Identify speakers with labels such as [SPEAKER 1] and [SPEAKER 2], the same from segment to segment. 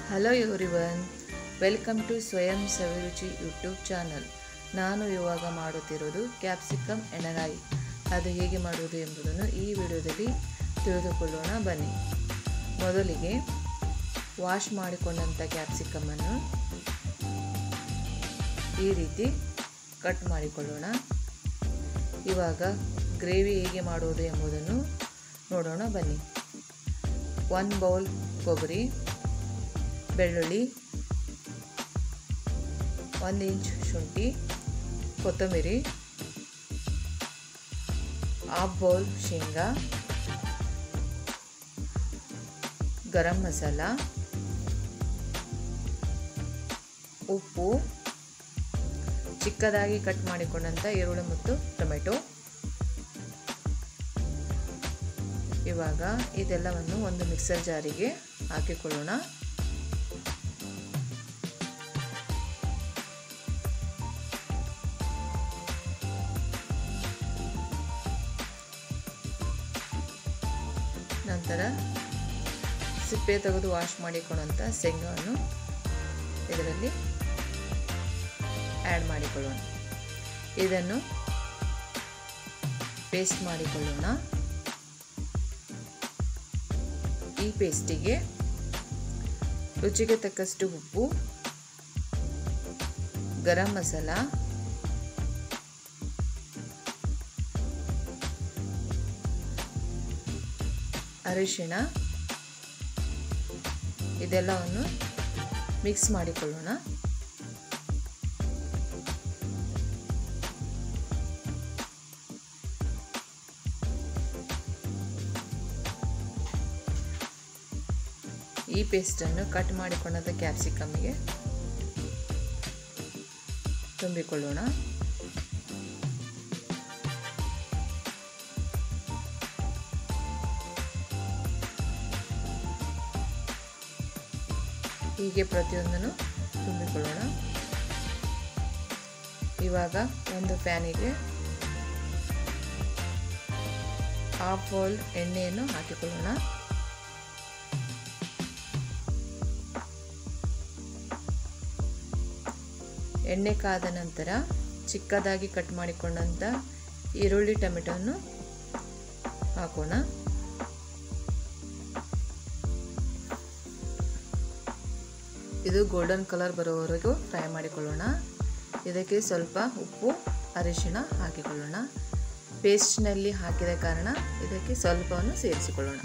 [SPEAKER 1] hello everyone welcome to ಸ್ವಯಂ ಸವಿರುಚಿ YouTube channel ನಾನು ಇವಾಗ ಮಾಡುತ್ತಿರೋದು ಕ್ಯಾಪ್ಸಿಕಮ್ ಎಣಗಾಯಿ ಅದು ಹೇಗೆ ಮಾಡುವುದು ಎಂಬುದನ್ನು ಈ ವಿಡಿಯೋದಲ್ಲಿ ತಿಳಿದುಕೊಳ್ಳೋಣ ಬನ್ನಿ ಮೊದಲಿಗೆ ವಾಶ್ ಮಾಡಿಕೊಂಡಂಥ ಕ್ಯಾಪ್ಸಿಕಮನ್ನು ಈ ರೀತಿ ಕಟ್ ಮಾಡಿಕೊಳ್ಳೋಣ ಇವಾಗ ಗ್ರೇವಿ ಹೇಗೆ ಮಾಡುವುದು ಎಂಬುದನ್ನು ನೋಡೋಣ ಬನ್ನಿ ಒನ್ ಬೌಲ್ ಕೊಬ್ಬರಿ ಬೆಳ್ಳುಳ್ಳಿ ಒಂದು ಇಂಚ್ ಶುಂಠಿ ಕೊತ್ತಂಬರಿ ಹಾಫ್ ಬೌಲ್ ಶೇಂಗಾ ಗರಂ ಮಸಾಲ ಉಪ್ಪು ಚಿಕ್ಕದಾಗಿ ಕಟ್ ಮಾಡಿಕೊಂಡಂಥ ಈರುಳ್ಳಿ ಮತ್ತು ಟೊಮೆಟೊ ಇವಾಗ ಇದೆಲ್ಲವನ್ನು ಒಂದು ಮಿಕ್ಸರ್ ಜಾರಿಗೆ ಹಾಕಿಕೊಳ್ಳೋಣ ನಂತರ ಸಿಪ್ಪೆ ತೆಗೆದು ವಾಶ್ ಮಾಡಿಕೊಳ್ಳುವಂಥ ಶೇಂಗಾವನ್ನು ಇದರಲ್ಲಿ ಆ್ಯಡ್ ಮಾಡಿಕೊಳ್ಳೋಣ ಇದನ್ನು ಪೇಸ್ಟ್ ಮಾಡಿಕೊಳ್ಳೋಣ ಈ ಪೇಸ್ಟಿಗೆ ರುಚಿಗೆ ತಕ್ಕಷ್ಟು ಉಪ್ಪು ಗರಂ ಮಸಾಲ ಅರಿಶಿಣ ಇದೆಲ್ಲವನ್ನು ಮಿಕ್ಸ್ ಮಾಡಿಕೊಳ್ಳೋಣ ಈ ಪೇಸ್ಟನ್ನು ಕಟ್ ಮಾಡಿಕೊಂಡಂಥ ಕ್ಯಾಪ್ಸಿಕಮ್ಗೆ ತುಂಬಿಕೊಳ್ಳೋಣ ಹೀಗೆ ಪ್ರತಿಯೊಂದನ್ನು ತುಂಬಿಕೊಳ್ಳೋಣ ಇವಾಗ ಒಂದು ಪ್ಯಾನಿಗೆ ಹಾಫ್ ಬೌಲ್ ಎಣ್ಣೆಯನ್ನು ಹಾಕಿಕೊಳ್ಳೋಣ ಎಣ್ಣೆ ಕಾದ ನಂತರ ಚಿಕ್ಕದಾಗಿ ಕಟ್ ಮಾಡಿಕೊಂಡಂಥ ಈರುಳ್ಳಿ ಟೊಮೆಟೊವನ್ನು ಹಾಕೋಣ ಇದು ಗೋಲ್ಡನ್ ಕಲರ್ ಬರೋವರೆಗೂ ಫ್ರೈ ಮಾಡಿಕೊಳ್ಳೋಣ ಇದಕ್ಕೆ ಸ್ವಲ್ಪ ಉಪ್ಪು ಅರಿಶಿಣ ಹಾಕಿಕೊಳ್ಳೋಣ ಪೇಸ್ಟ್ನಲ್ಲಿ ಹಾಕಿದ ಕಾರಣ ಇದಕ್ಕೆ ಸ್ವಲ್ಪವನ್ನು ಸೇರಿಸಿಕೊಳ್ಳೋಣ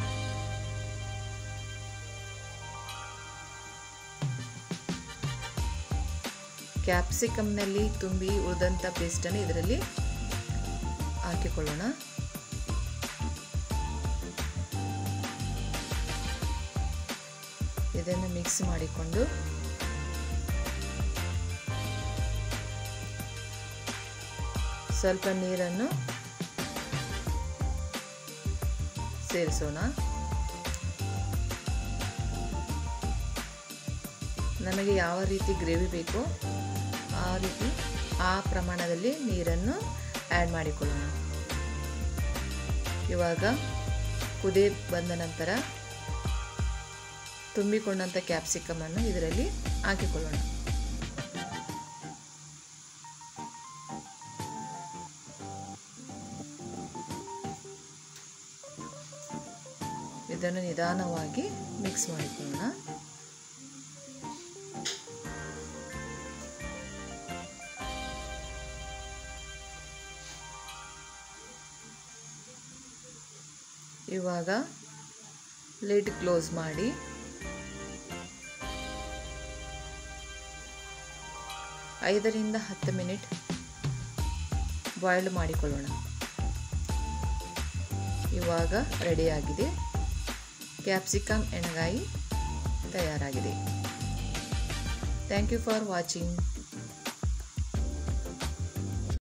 [SPEAKER 1] ಕ್ಯಾಪ್ಸಿಕಮ್ನಲ್ಲಿ ತುಂಬಿ ಉಳಿದಂಥ ಪೇಸ್ಟನ್ನು ಇದರಲ್ಲಿ ಹಾಕಿಕೊಳ್ಳೋಣ ಇದನ್ನು ಮಿಕ್ಸ್ ಮಾಡಿಕೊಂಡು ಸ್ವಲ್ಪ ನೀರನ್ನು ಸೇರಿಸೋಣ ನಮಗೆ ಯಾವ ರೀತಿ ಗ್ರೇವಿ ಬೇಕೋ ಆ ರೀತಿ ಆ ಪ್ರಮಾಣದಲ್ಲಿ ನೀರನ್ನು ಆ್ಯಡ್ ಮಾಡಿಕೊಳ್ಳೋಣ ಇವಾಗ ಕುದಿ ಬಂದ ನಂತರ ತುಂಬಿಕೊಂಡಂಥ ಕ್ಯಾಪ್ಸಿಕಮನ್ನು ಇದರಲ್ಲಿ ಹಾಕಿಕೊಳ್ಳೋಣ ಇದನ್ನು ನಿಧಾನವಾಗಿ ಮಿಕ್ಸ್ ಮಾಡಿಕೊಳ್ಳೋಣ ಇವಾಗ ಲಿಡ್ ಕ್ಲೋಸ್ ಮಾಡಿ ಐದರಿಂದ ಹತ್ತು ಮಿನಿಟ್ ಬಾಯ್ಲ್ ಮಾಡಿಕೊಳ್ಳೋಣ ಇವಾಗ ರೆಡಿಯಾಗಿದೆ ಕ್ಯಾಪ್ಸಿಕಮ್ ಎಣಗಾಯಿ ತಯಾರಾಗಿದೆ ಥ್ಯಾಂಕ್ ಯು ಫಾರ್ ವಾಚಿಂಗ್